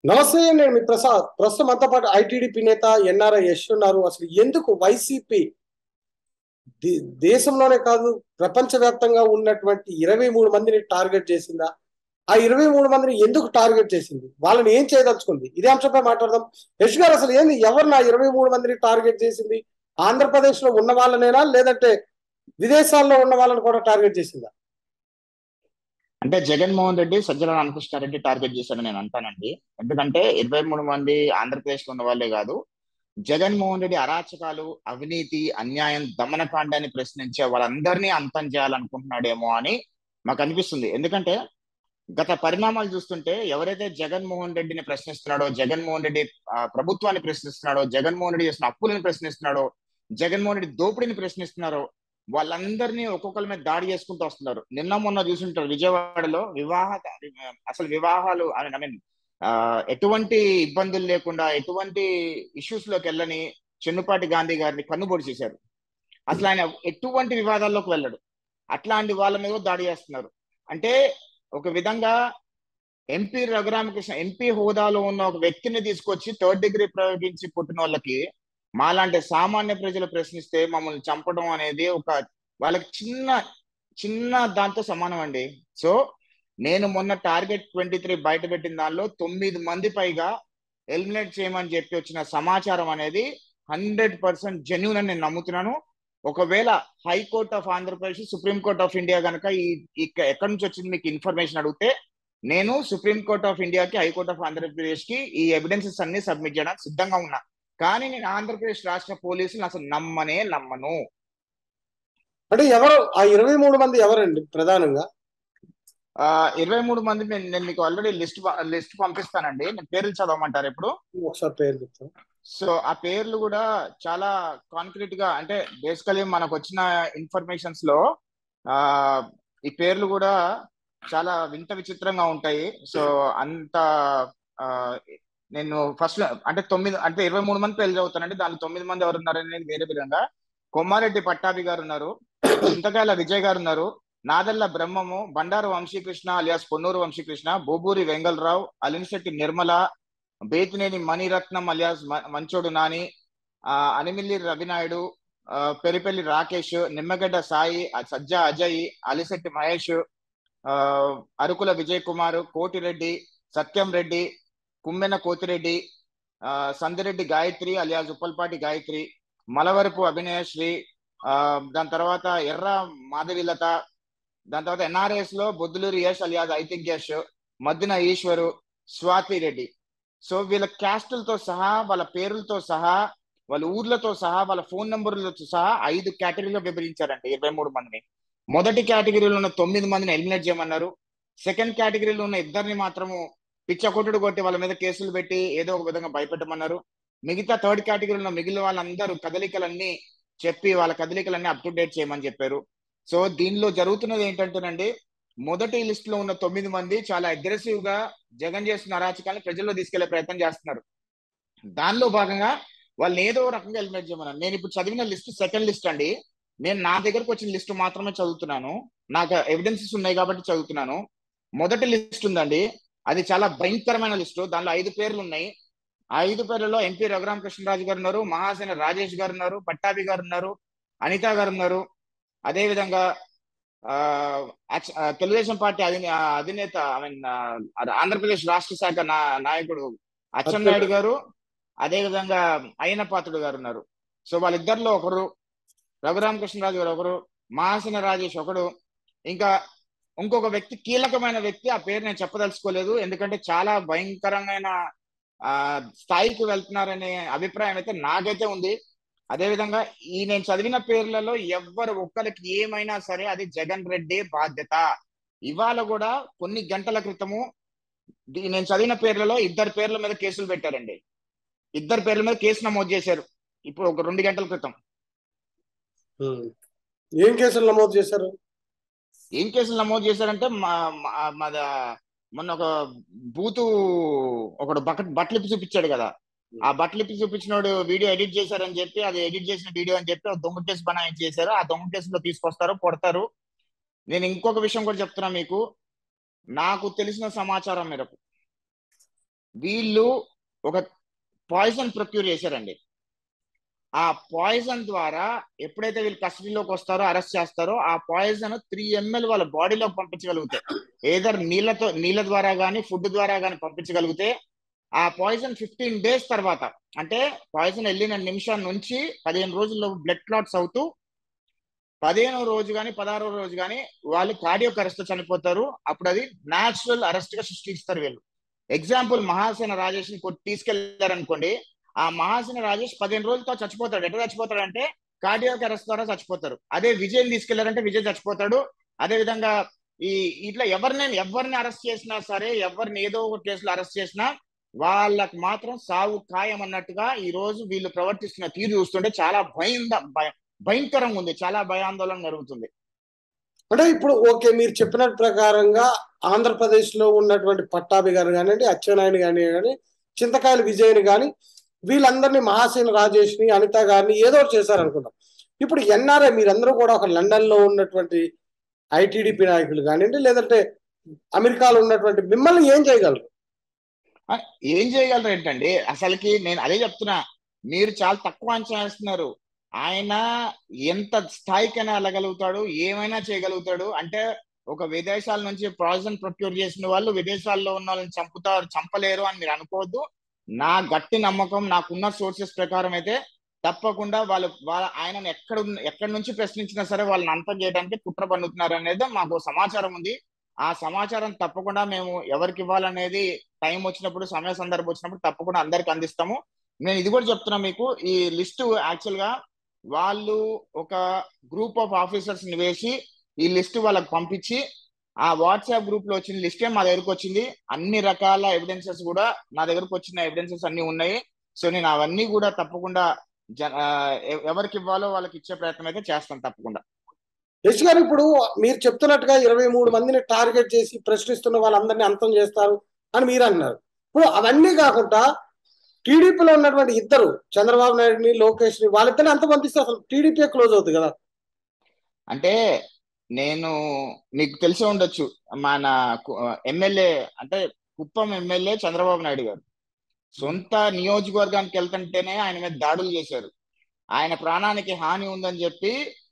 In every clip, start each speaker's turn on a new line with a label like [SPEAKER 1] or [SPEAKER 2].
[SPEAKER 1] నమస్తే నేను మీ ప్రసాద్ ప్రస్తుతం అంతా పాటు ఐటీడీపీ నేత ఎన్ఆర్ఐ యశ్ ఉన్నారు అసలు ఎందుకు వైసీపీ దే- దేశంలోనే కాదు ప్రపంచవ్యాప్తంగా ఉన్నటువంటి ఇరవై మూడు మందిని టార్గెట్ చేసిందా ఆ ఇరవై మూడు మందిని ఎందుకు టార్గెట్ చేసింది వాళ్ళని ఏం చేయదలుచుకుంది ఇదే అంశంపై మాట్లాడదాం యశ్ గారు అసలు ఏంది ఎవరు నా ఇరవై మూడు మందిని టార్గెట్ చేసింది ఆంధ్రప్రదేశ్ లో ఉన్న వాళ్ళనేనా లేదంటే విదేశాల్లో ఉన్న వాళ్ళని కూడా టార్గెట్ చేసిందా
[SPEAKER 2] అంటే జగన్మోహన్ రెడ్డి సజ్జల రామకృష్ణారెడ్డి టార్గెట్ చేశాడని నేను అంటానండి ఎందుకంటే ఇరవై మూడు మంది ఆంధ్రప్రదేశ్ లో ఉన్న వాళ్ళే కాదు జగన్మోహన్ రెడ్డి అరాచకాలు అవినీతి అన్యాయం దమనకాండాన్ని ప్రశ్నించే వాళ్ళందరినీ అంతం చేయాలనుకుంటున్నాడేమో అని మాకు అనిపిస్తుంది ఎందుకంటే గత పరిణామాలు చూస్తుంటే ఎవరైతే జగన్మోహన్ రెడ్డిని ప్రశ్నిస్తున్నాడో జగన్మోహన్ రెడ్డి ఆ, ప్రభుత్వాన్ని ప్రశ్నిస్తున్నాడో జగన్మోహన్ రెడ్డి చేసిన అప్పులను ప్రశ్నిస్తున్నాడో జగన్మోహన్ రెడ్డి దోపిడీని ప్రశ్నిస్తున్నారో వాళ్ళందరినీ ఒక్కొక్కరి మీద దాడి చేసుకుంటూ వస్తున్నారు నిన్న మొన్న చూసుంటారు విజయవాడలో వివాహ అసలు వివాహాలు ఐ మీన్ ఎటువంటి ఇబ్బందులు లేకుండా ఎటువంటి ఇష్యూస్ లోకి వెళ్ళని చెన్నుపాటి గాంధీ గారిని కన్నుబొడి చేశారు అసలు ఆయన ఎటువంటి వివాదాల్లోకి వెళ్ళడు అట్లాంటి వాళ్ళ మీద దాడి చేస్తున్నారు అంటే ఒక విధంగా ఎంపీ రఘురామకృష్ణ ఎంపీ హోదాలో ఉన్న ఒక వ్యక్తిని తీసుకొచ్చి థర్డ్ డిగ్రీ ప్రయోగించి పుట్టిన వాళ్ళకి మాలాంటి సామాన్య ప్రజలు ప్రశ్నిస్తే మమ్మల్ని చంపడం అనేది ఒక వాళ్ళకి చిన్న చిన్న దాంతో సమానం అండి సో నేను మొన్న టార్గెట్ ట్వంటీ త్రీ బయట పెట్టిన దానిలో తొమ్మిది మంది పైగా ఎలిమినేట్ చేయమని చెప్పి వచ్చిన సమాచారం అనేది హండ్రెడ్ పర్సెంట్ జెన్యున్ అని నేను నమ్ముతున్నాను ఒకవేళ high court of Andhra Pradesh supreme court of India కనుక ఈ ఇక్క- ఎక్కడి నుంచి వచ్చింది మీకు ఇన్ఫర్మేషన్ అడిగితే నేను సుప్రీం కోర్ట్ ఆఫ్ ఇండియాకి హైకోర్ట్ ఆఫ్ ఆంధ్రప్రదేశ్ కి ఈ ఎవిడెన్సెస్ అన్ని సబ్మిట్ చేయడానికి సిద్ధంగా ఉన్నా కానీ నేను ఆంధ్రప్రదేశ్ రాష్ట్ర పోలీసులు అసలు నమ్మనే నమ్మను
[SPEAKER 1] అంటే ఎవరు ఆ ఇరవై మూడు మంది ఎవరండి ప్రధానంగా
[SPEAKER 2] ఆ ఇరవై మూడు మంది నేను నేను మీకు ఆల్రెడీ లిస్ట్ లిస్ట్ పంపిస్తానండి నేను పేర్లు చదవమంటారు ఇప్పుడు
[SPEAKER 1] ఒకసారి పేరు చెప్తాను
[SPEAKER 2] సో ఆ పేర్లు కూడా చాలా కాంక్రీట్ గా అంటే బేసికలీ మనకు వచ్చిన ఇన్ఫర్మేషన్స్ లో ఆ ఈ పేర్లు కూడా చాలా వింత విచిత్రంగా ఉంటాయి సో అంత ఆ, నేను ఫస్ట్ అంటే తొమ్మిది అంటే ఇరవై మూడు మంది పేర్లు చదువుతానండి దానిలో తొమ్మిది మంది ఎవరు ఉన్నారు అనేది వేరే విధంగా కొమ్మారెడ్డి పట్టాభి గారు ఉన్నారు చింతకాయల విజయ్ గారు ఉన్నారు నాదెల్ల బ్రహ్మము బండారు వంశీకృష్ణ అలియాస్ పొన్నూరు వంశీకృష్ణ బోబూరి వెంగళరావు అలినిశెట్టి నిర్మల బేతినేని మణిరత్నం అలియాస్ మ- మంచోడు నాని ఆ, అనిమిల్లి రవినాయుడు ఆ, పెరిపెల్లి రాకేష్ నిమ్మగడ్డ సాయి ఆ, సజ్జా అజయ్ అలిశెట్టి మహేష్ ఆ, అరుకుల విజయ్ కుమార్ కోటిరెడ్డి సత్యం రెడ్డి కుమ్మెన కోతిరెడ్డి ఆ, సందిరెడ్డి గాయత్రి అలియాస్ ఉప్పల్పాటి గాయత్రి మలవరపు అభినయశ్రీ ఆ, దాని తర్వాత ఎర్ర మాధవిలత దాని తర్వాత ఎన్ఆర్ఎస్ లో Bodduluri Yash alias I think Yash Maddina Eswaru Swathi Reddy so వీళ్ళ క్యాస్టులతో సహా వాళ్ళ పేర్లతో సహా వాళ్ళ ఊర్లతో సహా వాళ్ళ ఫోన్ నంబర్లతో సహా ఐదు కేటగిరీలో విభజించారండి ఇరవై మూడు మందిని మొదటి కేటగిరీలో ఉన్న తొమ్మిది మందిని ఎలిమినేట్ చేయమన్నారు సెకండ్ కేటగిరీలో ఉన్న ఇద్దరిని మాత్రము పిచ్చకొట్టుడు కొట్టి వాళ్ళ మీద కేసులు పెట్టి ఏదో ఒక విధంగా భయపెట్టమన్నారు మిగతా థర్డ్ కేటగిరీలో ఉన్న మిగిలిన వాళ్ళందరూ కదలికలన్నీ చెప్పి వాళ్ళ కదలికలన్నీ అప్ టు డేట్ చేయమని చెప్పారు సో దీనిలో జరుగుతున్నది ఏంటంటేనండి మొదటి లిస్ట్ లో ఉన్న తొమ్మిది మంది చాలా అగ్రెసివ్ గా జగన్ చేస్తున్న అరాచకాన్ని ప్రజల్లో తీసుకెళ్లే ప్రయత్నం చేస్తున్నారు దానిలో భాగంగా వాళ్ళని ఏదో ఒక రకంగా ఎలిమినేట్ చేయమన్నారు నేను ఇప్పుడు చదివిన లిస్ట్ సెకండ్ లిస్ట్ అండి నేను నా దగ్గరకు వచ్చిన లిస్ట్ మాత్రమే చదువుతున్నాను నాకు ఎవిడెన్సెస్ ఉన్నాయి కాబట్టి చదువుతున్నాను మొదటి లిస్ట్ ఉందండి అది చాలా భయంకరమైన లిస్టు దానిలో ఐదు పేర్లు ఉన్నాయి ఆ ఐదు పేర్లలో ఎంపీ రఘురామ కృష్ణరాజు గారు ఉన్నారు మహాసేన రాజేష్ గారు ఉన్నారు పట్టాభి గారు ఉన్నారు అనిత గారు ఉన్నారు అదే విధంగా ఆ, అచ్- ఆ, తెలుగుదేశం పార్టీ అధినే ఆ, అధినేత ఐ మీన్ ఆంధ్రప్రదేశ్ రాష్ట్ర శాఖ నా నాయకుడు అచ్చెన్నాయుడు గారు అదే విధంగా అయ్యన పాత్రుడు గారు ఉన్నారు సో వాళ్ళిద్దరిలో ఒకరు రఘురామకృష్ణరాజు గారు ఒకరు మహాసేన రాజేష్ ఒకడు ఇంకా ఇంకొక వ్యక్తి కీలకమైన వ్యక్తి ఆ పేరు నేను చెప్పదలుచుకోలేదు ఎందుకంటే చాలా భయంకరమైన ఆ స్థాయికి వెళ్తున్నారనే అభిప్రాయం అయితే నాకైతే ఉంది అదే విధంగా ఈ నేను చదివిన పేర్లలో ఎవ్వరు ఒక్కరికి ఏమైనా సరే అది జగన్ రెడ్డి బాధ్యత ఇవాళ కూడా కొన్ని గంటల క్రితము ది- నేను చదివిన పేర్లలో ఇద్దరు పేర్ల మీద కేసులు పెట్టారండి ఇద్దరు పేర్ల మీద కేసు నమోదు చేశారు ఇప్పుడు ఒక రెండు గంటల క్రితం
[SPEAKER 1] ఉమ్. ఏం కేసులు నమోదు చేశారు
[SPEAKER 2] ఏం కేసులు నమోదు చేశారంటే మా మా- మాద మొన్న ఒక బూతు ఒకడు బకెట్ బట్టలు ఇప్పి చూపించాడు కదా ఆ బట్టలు ఇప్పి చూపించినోడు వీడియో ఎడిట్ చేశారని చెప్పి అది ఎడిట్ చేసిన వీడియో అని చెప్పి ఒక దొంగ కేసు బనాయించి చేశారు ఆ దొంగ కేసులో తీసుకొస్తారు కొడతారు నేను ఇంకొక విషయం కూడా చెప్తున్నా మీకు నాకు తెలిసిన సమాచారం మేరకు వీళ్ళు ఒక పాయిజన్ ప్రొక్యూర్ చేశారండి ఆ పాయిజన్ ద్వారా ఎప్పుడైతే వీళ్ళు కస్టడీలోకి వస్తారో అరెస్ట్ చేస్తారో ఆ పాయిజన్ త్రీ ఎంఎల్ వాళ్ళ బాడీలోకి పంపించగలిగితే ఏదర్ నీళ్ళతో నీళ్ళ ద్వారా కానీ ఫుడ్ ద్వారా కానీ పంపించగలిగితే ఆ పాయిజన్ ఫిఫ్టీన్ డేస్ తర్వాత అంటే పాయిజన్ వెళ్ళిన నిమిషం నుంచి పదిహేను రోజుల్లో బ్లడ్ క్లాట్స్ అవుతూ పదిహేనో రోజు కానీ పదహారో రోజు కానీ వాళ్ళు కార్డియోక్ అరెస్ట్ చనిపోతారు అప్పుడు అది న్యాచురల్ అరెస్ట్ గా సృష్టిస్తారు వీళ్ళు ఎగ్జాంపుల్ మహాసేన రాజేష్ ని తీసుకెళ్లారు అనుకోండి ఆ మహాసేన రాజేష్ పదిహేను రోజులతో చచ్చిపోతాడు ఎట్లా చచ్చిపోతాడు అంటే కార్డియోక్ అరెస్ట్ ద్వారా చచ్చిపోతారు అదే విజయ్ తీసుకెళ్లారంటే విజయ్ చచ్చిపోతాడు అదే విధంగా ఈ ఇట్లా ఎవరినైనా ఎవరిని అరెస్ట్ చేసినా సరే ఎవరిని ఏదో ఒక కేసులో అరెస్ట్ చేసినా వాళ్ళకి మాత్రం సావు ఖాయం అన్నట్టుగా ఈ రోజు వీళ్ళు ప్రవర్తిస్తున్న తీరు చూస్తుంటే చాలా భయం భయంకరంగా ఉంది చాలా భయాందోళన జరుగుతుంది
[SPEAKER 1] అంటే ఇప్పుడు ఓకే మీరు చెప్పిన ప్రకారంగా ఆంధ్రప్రదేశ్ లో ఉన్నటువంటి పట్టాభి గారు కానివ్వండి అచ్చెన్నాయుడు గాని కానీ చింతకాయల విజయ్ని కానీ వీళ్ళందరినీ మహాసేన రాజేష్ ని అనిత గారిని ఏదో ఒకటి చేశారనుకుందాం ఇప్పుడు ఎన్ఆర్ఐ మీరందరూ కూడా ఒక లండన్ లో ఉన్నటువంటి ఐటీడీపీ నాయకులు కానివ్వండి లేదంటే అమెరికాలో ఉన్నటువంటి మిమ్మల్ని ఏం చేయగలరు
[SPEAKER 2] ఏం చేయగలరు ఏంటండి అసలుకి నేను అదే చెప్తున్నా మీరు చాలా తక్కువ అంచనా వేస్తున్నారు ఆయన ఎంత స్థాయికైనా వెళ్ళగలుగుతాడు ఏమైనా చేయగలుగుతాడు అంటే ఒక విదేశాల నుంచి ప్రాజెక్ట్ ప్రొక్యూర్ చేసిన వాళ్ళు విదేశాల్లో ఉన్న వాళ్ళని చంపుతారు చంపలేరు అని మీరు అనుకోవద్దు నా గట్టి నమ్మకం నాకున్న సోర్సెస్ ప్రకారం అయితే తప్పకుండా వాళ్ళు వాళ్ళ ఆయనను ఎక్కడ ఎక్కడి నుంచి ప్రశ్నించినా సరే వాళ్ళని అంతం చేయడానికి కుట్ర పన్నుతున్నారు అనేది మాకు సమాచారం ఉంది ఆ సమాచారం తప్పకుండా మేము ఎవరికి ఇవ్వాలనేది టైం వచ్చినప్పుడు సమయ సందర్భం వచ్చినప్పుడు తప్పకుండా అందరికి అందిస్తాము నేను ఇది కూడా చెప్తున్నా మీకు ఈ లిస్ట్ యాక్చువల్ గా వాళ్ళు ఒక గ్రూప్ ఆఫ్ ఆఫీసర్స్ ని వేసి ఈ లిస్ట్ వాళ్ళకి పంపించి ఆ వాట్సాప్ గ్రూప్ లో వచ్చిన లిస్టే మా దగ్గరకు వచ్చింది అన్ని రకాల ఎవిడెన్సెస్ కూడా నా దగ్గరకు వచ్చిన ఎవిడెన్సెస్ అన్ని ఉన్నాయి సో నేను అవన్నీ కూడా తప్పకుండా ఎవరికి ఇవ్వాలో వాళ్ళకి ఇచ్చే ప్రయత్నం అయితే చేస్తాను తప్పకుండా
[SPEAKER 1] యశ్ గారు ఇప్పుడు మీరు చెప్తున్నట్టుగా ఇరవై మూడు మందిని టార్గెట్ చేసి ప్రశ్నిస్తున్న వాళ్ళందరినీ అంతం చేస్తారు అని మీరు అన్నారు ఇప్పుడు అవన్నీ కాకుండా టీడీపీలో ఉన్నటువంటి ఇద్దరు చంద్రబాబు నాయుడుని లోకేష్ ని వాళ్ళిద్దరిని అంత పంపిస్తే అసలు టీడీపీ క్లోజ్ అవుతుంది కదా
[SPEAKER 2] అంటే నేను మీకు తెలిసి ఉండొచ్చు మన ఎమ్మెల్యే అంటే కుప్పం ఎమ్మెల్యే చంద్రబాబు నాయుడు గారు సొంత నియోజకవర్గానికి వెళ్తుంటేనే ఆయన మీద దాడులు చేశారు ఆయన ప్రాణానికి హాని ఉందని చెప్పి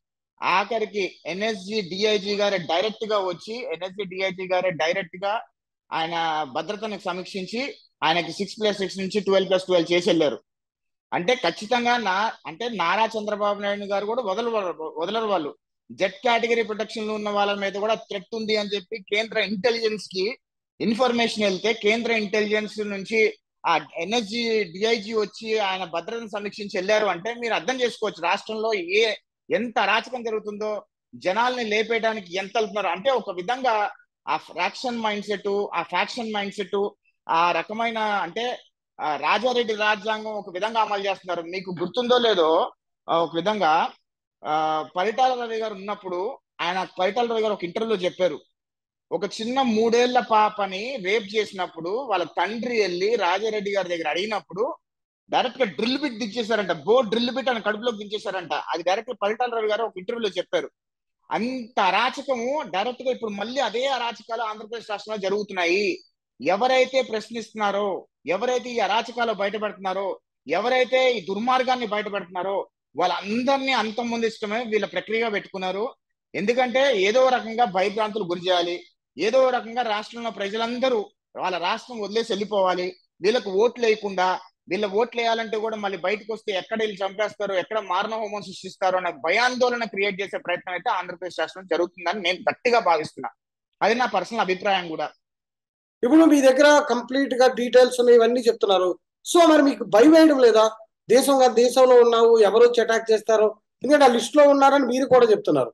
[SPEAKER 2] ఆఖరికి ఎన్ఎస్జి డిఐజీ గారే డైరెక్ట్ గా వచ్చి ఎన్ఎస్జి డిఐజీ గారే డైరెక్ట్ గా ఆయన భద్రతను సమీక్షించి ఆయనకి సిక్స్ ప్లస్ సిక్స్ నుంచి ట్వెల్వ్ ప్లస్ ట్వెల్వ్ చేసి వెళ్ళారు అంటే ఖచ్చితంగా నా అంటే నారా చంద్రబాబు నాయుడు గారు కూడా వదల వదలరు వాళ్ళు జెడ్ కేటగిరీ ప్రొటెక్షన్ లో ఉన్న వాళ్ళ మీద కూడా థ్రెట్ ఉంది అని చెప్పి కేంద్ర ఇంటెలిజెన్స్ కి ఇన్ఫర్మేషన్ వెళ్తే కేంద్ర ఇంటెలిజెన్స్ నుంచి ఆ ఎన్ఎస్జి డిఐజీ వచ్చి ఆయన భద్రతను సమీక్షించి వెళ్ళారు అంటే మీరు అర్థం చేసుకోవచ్చు రాష్ట్రంలో ఏ ఎంత అరాచకం జరుగుతుందో జనాల్ని లేపేయడానికి ఎంత వెళ్తున్నారు అంటే ఒక విధంగా ఆ ఫ్రాక్షన్ మైండ్ సెట్ ఆ ఫ్యాక్షన్ మైండ్ సెట్ ఆ రకమైన అంటే రాజారెడ్డి రాజ్యాంగం ఒక విధంగా అమలు చేస్తున్నారు మీకు గుర్తుందో లేదో ఒక విధంగా ఆ పరిటాల రవి గారు ఉన్నప్పుడు ఆయన పరిటాల రవి గారు ఒక ఇంటర్వ్యూలో చెప్పారు ఒక చిన్న మూడేళ్ల పాపని రేప్ చేసినప్పుడు వాళ్ళ తండ్రి వెళ్ళి రాజారెడ్డి గారి దగ్గర అడిగినప్పుడు డైరెక్ట్ గా డ్రిల్ బిట్ దించేశారంట బో డ్రిల్ బిట్ అని కడుపులోకి దించేశారంట అది డైరెక్ట్ పరిటాల రవి గారు ఒక ఇంటర్వ్యూలో చెప్పారు అంత అరాచకము డైరెక్ట్ గా ఇప్పుడు మళ్ళీ అదే అరాచకాలు ఆంధ్రప్రదేశ్ రాష్ట్రంలో జరుగుతున్నాయి ఎవరైతే ప్రశ్నిస్తున్నారో ఎవరైతే ఈ అరాచకాలు బయటపెడుతున్నారో ఎవరైతే ఈ దుర్మార్గాన్ని బయటపెడుతున్నారో వాళ్ళందరినీ అంతం ముందిష్టమే వీళ్ళ ప్రక్రియగా పెట్టుకున్నారు ఎందుకంటే ఏదో రకంగా భయభ్రాంతులు గురి చేయాలి ఏదో రకంగా రాష్ట్రంలో ప్రజలందరూ వాళ్ళ రాష్ట్రం వదిలేసి వెళ్ళిపోవాలి వీళ్ళకు ఓట్లు వేయకుండా వీళ్ళ ఓట్లు వేయాలంటే కూడా మళ్ళీ బయటకు వస్తే ఎక్కడ వీళ్ళు చంపేస్తారో ఎక్కడ మారణ హోమం సృష్టిస్తారో అనే భయాందోళన క్రియేట్ చేసే ప్రయత్నం అయితే ఆంధ్రప్రదేశ్ రాష్ట్రం జరుగుతుందని నేను గట్టిగా భావిస్తున్నా అది నా పర్సనల్ అభిప్రాయం కూడా
[SPEAKER 1] ఇప్పుడు మీ దగ్గర కంప్లీట్ గా డీటెయిల్స్ ఉన్నాయి ఇవన్నీ చెప్తున్నారు సో మరి మీకు భయం వేయడం లేదా దేశం కాదు దేశంలో ఉన్నావు ఎవరు వచ్చి అటాక్ చేస్తారో ఎందుకంటే ఆ లిస్ట్ లో ఉన్నారని మీరు కూడా చెప్తున్నారు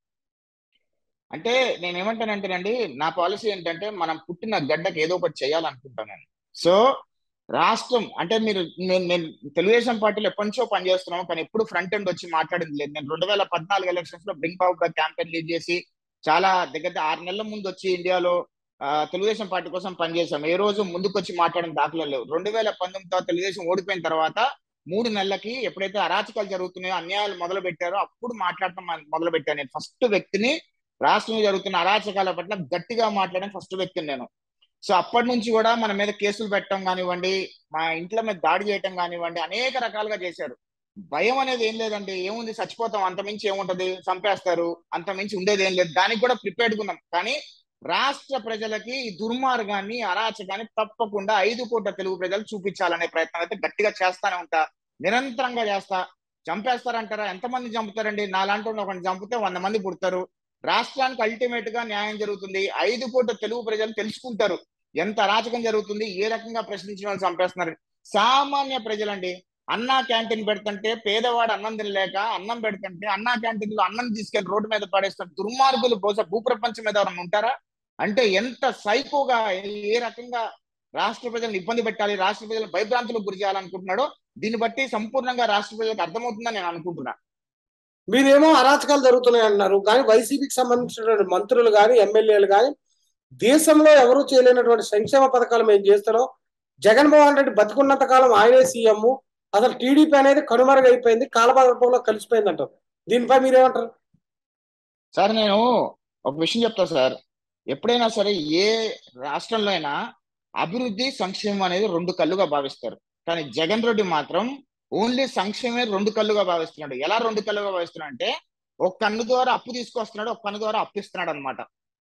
[SPEAKER 2] అంటే నేను ఏమంటానంటేనండి నా పాలసీ ఏంటంటే మనం పుట్టిన గడ్డకి ఏదో ఒకటి చేయాలనుకుంటాను నేను సో రాష్ట్రం అంటే మీరు నేను నేను తెలుగుదేశం పార్టీలో ఎప్పటి నుంచో పనిచేస్తున్నాము కానీ ఎప్పుడు ఫ్రంట్ ఎండ్ వచ్చి మాట్లాడింది లేదు నేను రెండు వేల పద్నాలుగు ఎలక్షన్స్ లో బ్రింక్ అవుట్ క్యాంపెయిన్ లీడ్ చేసి చాలా దగ్గర ఆరు నెలల ముందు వచ్చి ఇండియాలో తెలుగుదేశం పార్టీ కోసం పనిచేసాం ఏ రోజు ముందుకు వచ్చి మాట్లాడిన దాఖలు లేవు రెండు వేల పంతొమ్మిదితో తెలుగుదేశం ఓడిపోయిన తర్వాత మూడు నెలలకి ఎప్పుడైతే అరాచకాలు జరుగుతున్నాయో అన్యాయాలు మొదలు పెట్టారో అప్పుడు మాట్లాడటం మొదలు పెట్టాను నేను ఫస్ట్ వ్యక్తిని రాష్ట్రంలో జరుగుతున్న అరాచకాల పట్ల గట్టిగా మాట్లాడిన ఫస్ట్ వ్యక్తిని నేను సో అప్పటి నుంచి కూడా మన మీద కేసులు పెట్టడం కానివ్వండి మా ఇంట్లో మీద దాడి చేయటం కానివ్వండి అనేక రకాలుగా చేశారు భయం అనేది ఏం లేదండి ఏముంది చచ్చిపోతాం అంత మించి ఏముంటది చంపేస్తారు అంత మించి ఉండేది ఏం లేదు దానికి కూడా ప్రిపేర్డ్ ఉన్నాం కానీ రాష్ట్ర ప్రజలకి ఈ దుర్మార్గాన్ని అరాచకాన్ని తప్పకుండా ఐదు కోట్ల తెలుగు ప్రజలు చూపించాలనే ప్రయత్నం అయితే గట్టిగా చేస్తానే ఉంటా నిరంతరంగా చేస్తా చంపేస్తారంటారా ఎంతమంది చంపుతారండి నాలాంటి ఒకరిని చంపితే వంద మంది పుడతారు రాష్ట్రానికి అల్టిమేట్ గా న్యాయం జరుగుతుంది ఐదు కోట్ల తెలుగు ప్రజలు తెలుసుకుంటారు ఎంత అరాచకం జరుగుతుంది ఏ రకంగా ప్రశ్నించిన వాళ్ళు చంపేస్తున్నారు సామాన్య ప్రజలండి అన్నా క్యాంటీన్ పెడుతుంటే పేదవాడు అన్నం తినలేక అన్నం పెడుతుంటే అన్నా క్యాంటీన్ లో అన్నం తీసుకెళ్లి రోడ్డు మీద పడేస్తారు దుర్మార్గులు బహుశా భూప్రపంచం మీద ఎవరన్నా ఉంటారా అంటే ఎంత సైకోగా ఏ రకంగా రాష్ట్ర ప్రజలను ఇబ్బంది పెట్టాలి రాష్ట్ర ప్రజలను భయభ్రాంతులకు గురి చేయాలనుకుంటున్నాడో దీన్ని బట్టి సంపూర్ణంగా రాష్ట్ర ప్రజలకు అర్థమవుతుందని నేను అనుకుంటున్నా
[SPEAKER 1] మీరేమో అరాచకాలు జరుగుతున్నాయి అంటున్నారు కానీ వైసీపీకి సంబంధించినటువంటి మంత్రులు కానీ ఎమ్మెల్యేలు కానీ దేశంలో ఎవరు చేయలేనటువంటి సంక్షేమ పథకాలు మేము చేస్తున్నాం జగన్మోహన్ రెడ్డి బతికున్నంత కాలం ఆయనే సీఎం అసలు టీడీపీ అనేది కనుమరుగైపోయింది కాలభాగంలో కలిసిపోయింది అంటారు దీనిపై మీరేమంటారు
[SPEAKER 2] సార్ నేను ఒక విషయం చెప్తా సార్ ఎప్పుడైనా సరే ఏ రాష్ట్రంలో అయినా అభివృద్ధి సంక్షేమం అనేది రెండు కళ్ళుగా భావిస్తారు కానీ జగన్ రెడ్డి మాత్రం ఓన్లీ సంక్షేమే రెండు కళ్ళుగా భావిస్తున్నాడు ఎలా రెండు కళ్ళుగా భావిస్తున్నాడు అంటే ఒక కన్ను ద్వారా అప్పు తీసుకొస్తున్నాడు ఒక కన్ను ద్వారా అప్పు ఇస్తున్నాడు అనమాట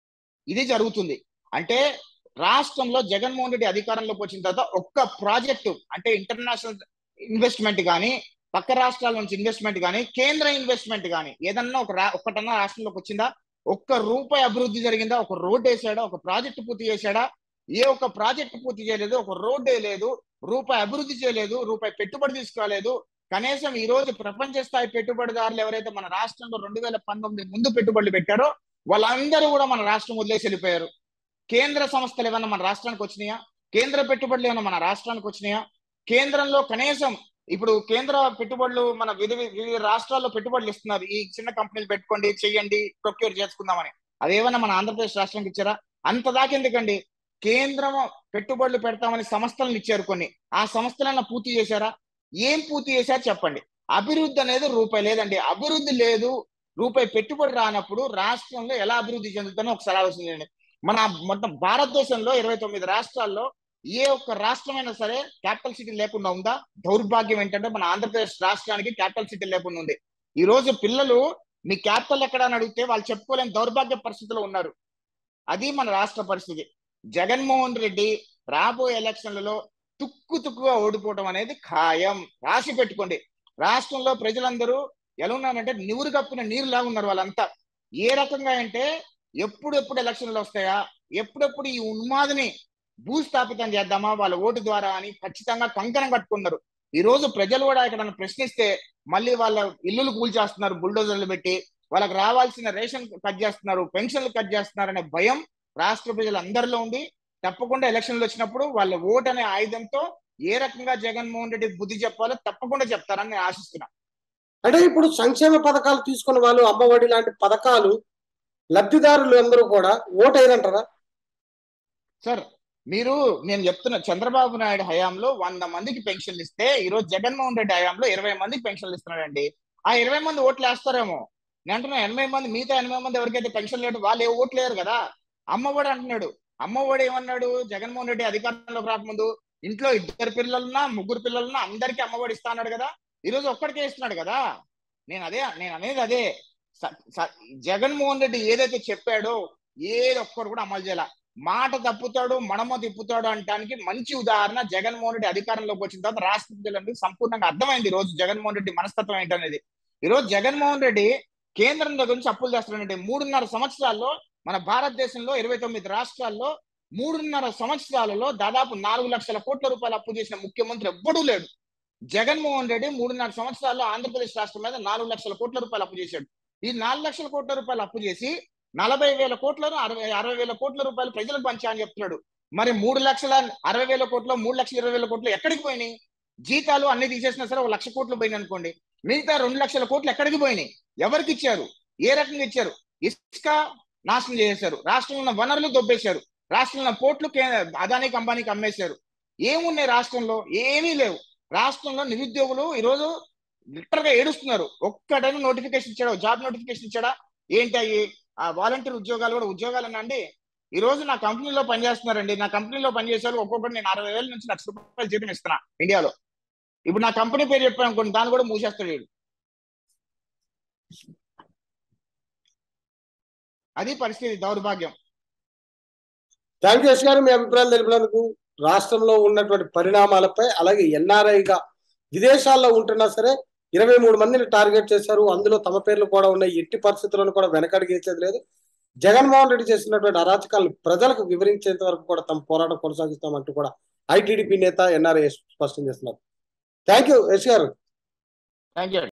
[SPEAKER 2] ఇది జరుగుతుంది అంటే రాష్ట్రంలో జగన్మోహన్ రెడ్డి అధికారంలోకి వచ్చిన తర్వాత ఒక్క ప్రాజెక్టు అంటే ఇంటర్నేషనల్ ఇన్వెస్ట్మెంట్ కానీ పక్క రాష్ట్రాల నుంచి ఇన్వెస్ట్మెంట్ కానీ కేంద్ర ఇన్వెస్ట్మెంట్ కానీ ఏదన్నా ఒక రా ఒక్కటన్నా రాష్ట్రంలోకి వచ్చిందా ఒక్క రూపాయి అభివృద్ధి జరిగిందా ఒక రోడ్ వేసాడా ఒక ప్రాజెక్టు పూర్తి చేశాడా ఏ ఒక్క ప్రాజెక్టు పూర్తి చేయలేదు ఒక రోడ్ వేయలేదు రూపాయి అభివృద్ధి చేయలేదు రూపాయి పెట్టుబడి తీసుకోలేదు కనీసం ఈ రోజు ప్రపంచ స్థాయి పెట్టుబడిదారులు ఎవరైతే మన రాష్ట్రంలో రెండు వేల పంతొమ్మిది ముందు పెట్టుబడులు పెట్టారో వాళ్ళందరూ కూడా మన రాష్ట్రం వదిలేసి వెళ్ళిపోయారు కేంద్ర సంస్థలు ఏమన్నా మన రాష్ట్రానికి వచ్చినాయా కేంద్ర పెట్టుబడులు ఏమన్నా మన రాష్ట్రానికి వచ్చినాయా కేంద్రంలో కనీసం ఇప్పుడు కేంద్ర పెట్టుబడులు మన వివిధ వివిధ రాష్ట్రాల్లో పెట్టుబడులు ఇస్తున్నారు ఈ చిన్న కంపెనీలు పెట్టుకోండి చెయ్యండి ప్రొక్యూర్ చేసుకుందామని అదేమన్నా మన ఆంధ్రప్రదేశ్ రాష్ట్రానికి ఇచ్చారా అంత దాకా ఎందుకండి కేంద్రం పెట్టుబడులు పెడతామని సంస్థలను ఇచ్చారు కొన్ని ఆ సంస్థలన్నా పూర్తి చేశారా ఏం పూర్తి చేశారు చెప్పండి అభివృద్ధి అనేది రూపాయి లేదండి అభివృద్ధి లేదు రూపాయి పెట్టుబడి రానప్పుడు రాష్ట్రంలో ఎలా అభివృద్ధి చెందుతుందో ఒకసారి ఆలోచించండి మన మొత్తం భారతదేశంలో ఇరవై తొమ్మిది రాష్ట్రాల్లో ఏ ఒక్క రాష్ట్రమైనా సరే క్యాపిటల్ సిటీ లేకుండా ఉందా దౌర్భాగ్యం ఏంటంటే మన ఆంధ్రప్రదేశ్ రాష్ట్రానికి క్యాపిటల్ సిటీ లేకుండా ఉంది ఈ రోజు పిల్లలు మీ క్యాపిటల్ ఎక్కడ అని అడిగితే వాళ్ళు చెప్పుకోలేని దౌర్భాగ్య పరిస్థితిలో ఉన్నారు అది మన రాష్ట్ర పరిస్థితి జగన్మోహన్ రెడ్డి రాబోయే ఎలక్షన్లలో తుక్కు తుక్కుగా ఓడిపోవడం అనేది ఖాయం రాసి పెట్టుకోండి రాష్ట్రంలో ప్రజలందరూ ఎలా ఉన్నారంటే నివురు కప్పిన నీరులా ఉన్నారు వాళ్ళంతా ఏ రకంగా అంటే ఎప్పుడెప్పుడు ఎలక్షన్లు వస్తాయా ఎప్పుడెప్పుడు ఈ ఉన్మాదిని భూస్థాపితం చేద్దామా వాళ్ళ ఓటు ద్వారా అని ఖచ్చితంగా కంకణం కట్టుకున్నారు ఈ రోజు ప్రజలు కూడా ఇక్కడ ప్రశ్నిస్తే మళ్ళీ వాళ్ళ ఇల్లులు కూల్చేస్తున్నారు బుల్డోజర్లు పెట్టి వాళ్ళకి రావాల్సిన రేషన్ కట్ చేస్తున్నారు పెన్షన్లు కట్ చేస్తున్నారు అనే భయం రాష్ట్ర ప్రజలందరిలో ఉంది తప్పకుండా ఎలక్షన్లు వచ్చినప్పుడు వాళ్ళ ఓట్ అనే ఆయుధంతో ఏ రకంగా జగన్మోహన్ రెడ్డి బుద్ధి చెప్పాలో తప్పకుండా చెప్తారని నేను ఆశిస్తున్నా
[SPEAKER 1] అంటే ఇప్పుడు సంక్షేమ పథకాలు తీసుకున్న వాళ్ళు అమ్మఒడి లాంటి పథకాలు లబ్ధిదారులు అందరూ కూడా ఓటు అయినంటారా
[SPEAKER 2] సార్ మీరు నేను చెప్తున్నా చంద్రబాబు నాయుడు హయాంలో వంద మందికి పెన్షన్లు ఇస్తే ఈ రోజు జగన్మోహన్ రెడ్డి హయాంలో ఇరవై మందికి పెన్షన్లు ఇస్తున్నాడండి ఆ ఇరవై మంది ఓట్లు వేస్తారేమో నేను అంటున్నా ఎనభై మంది మిగతా ఎనభై మంది ఎవరికైతే పెన్షన్ లేదు వాళ్ళు ఏ ఓట్లు లేరు కదా అమ్మఒడి అంటున్నాడు అమ్మఒడి ఏమన్నాడు జగన్మోహన్ రెడ్డి అధికారంలోకి రాకముందు ఇంట్లో ఇద్దరు పిల్లలున్నా ముగ్గురు పిల్లలున్నా అందరికీ అమ్మఒడి ఇస్తా అన్నాడు కదా ఈ రోజు ఒక్కడికే ఇస్తున్నాడు కదా నేను అదే నేను అనేది అదే స- స- జగన్మోహన్ రెడ్డి ఏదైతే చెప్పాడో ఏది ఒక్కడు కూడా అమలు చేయాల మాట తప్పుతాడు మడమ తిప్పుతాడు అనడానికి మంచి ఉదాహరణ జగన్మోహన్ రెడ్డి అధికారంలోకి వచ్చిన తర్వాత రాష్ట్ర ప్రజలందరికీ సంపూర్ణంగా అర్థమైంది ఈ రోజు జగన్మోహన్ రెడ్డి మనస్తత్వం ఏంటనేది ఈ రోజు జగన్మోహన్ రెడ్డి కేంద్రం దగ్గర నుంచి అప్పులు చేస్తున్నాడంటే మూడున్నర సంవత్సరాల్లో మన భారతదేశంలో ఇరవై తొమ్మిది రాష్ట్రాల్లో మూడున్నర సంవత్సరాలలో దాదాపు నాలుగు లక్షల కోట్ల రూపాయలు అప్పు చేసిన ముఖ్యమంత్రి ఎవ్వడూ లేడు జగన్మోహన్ రెడ్డి మూడున్నర సంవత్సరాల్లో ఆంధ్రప్రదేశ్ రాష్ట్రం మీద నాలుగు లక్షల కోట్ల రూపాయలు అప్పు చేశాడు ఈ నాలుగు లక్షల కోట్ల రూపాయలు అప్పు చేసి నలభై వేల కోట్లను అరవై అరవై వేల కోట్ల రూపాయలు ప్రజలకు పంచా అని చెప్తున్నాడు మరి మూడు లక్షల అరవై వేల కోట్లు మూడు లక్షల ఇరవై వేల కోట్లు ఎక్కడికి పోయినాయి జీతాలు అన్ని తీసేసినా సరే ఒక లక్ష కోట్లు పోయినాయి అనుకోండి మిగతా రెండు లక్షల కోట్లు ఎక్కడికి పోయినాయి ఎవరికి ఇచ్చారు ఏ రకంగా ఇచ్చారు ఇసుక నాశనం చేసేశారు రాష్ట్రంలో ఉన్న వనరులు దొబ్బేశారు రాష్ట్రంలో ఉన్న పోర్ట్లు కే- అదానికి అంబానీకి అమ్మేశారు ఏమున్నాయి రాష్ట్రంలో ఏమీ లేవు రాష్ట్రంలో నిరుద్యోగులు ఈరోజు లిటర్ గా ఏడుస్తున్నారు ఒక్కడైనా నోటిఫికేషన్ ఇచ్చాడా జాబ్ నోటిఫికేషన్ ఇచ్చాడా ఏంటి అయ్యి ఆ వాలంటీర్ ఉద్యోగాలు కూడా ఉద్యోగాలు అండి ఈ రోజు నా కంపెనీలో పనిచేస్తున్నారండి నా కంపెనీలో పనిచేసే వాళ్ళు ఒక్కొక్కటి నేను అరవై వేల నుంచి లక్ష రూపాయలు జీతం ఇస్తున్నా ఇండియాలో ఇప్పుడు నా కంపెనీ పేరు చెప్పాను అనుకోండి దాన్ని కూడా మూసేస్తాడు వీడు అది పరిస్థితి దౌర్భాగ్యం
[SPEAKER 1] థ్యాంక్ యూ యశ్ గారు మీ అభిప్రాయాలు తెలిపినందుకు రాష్ట్రంలో ఉన్నటువంటి పరిణామాలపై అలాగే ఎన్ఆర్ఐగా విదేశాల్లో ఉంటున్నా సరే ఇరవై మూడు మందిని టార్గెట్ చేశారు అందులో తమ పేర్లు కూడా ఉన్నాయి ఎట్టి పరిస్థితులను కూడా వెనకడిగేసేది లేదు జగన్మోహన్ రెడ్డి చేసినటువంటి అరాచకాలను ప్రజలకు వివరించేంత వరకు కూడా తమ పోరాటం కొనసాగిస్తామంటూ కూడా ఐటీడీపీ నేత ఎన్ఆర్ఐ స్పష్టం చేస్తున్నారు థ్యాంక్ యూ యశ్ గారు
[SPEAKER 2] థ్యాంక్ యూ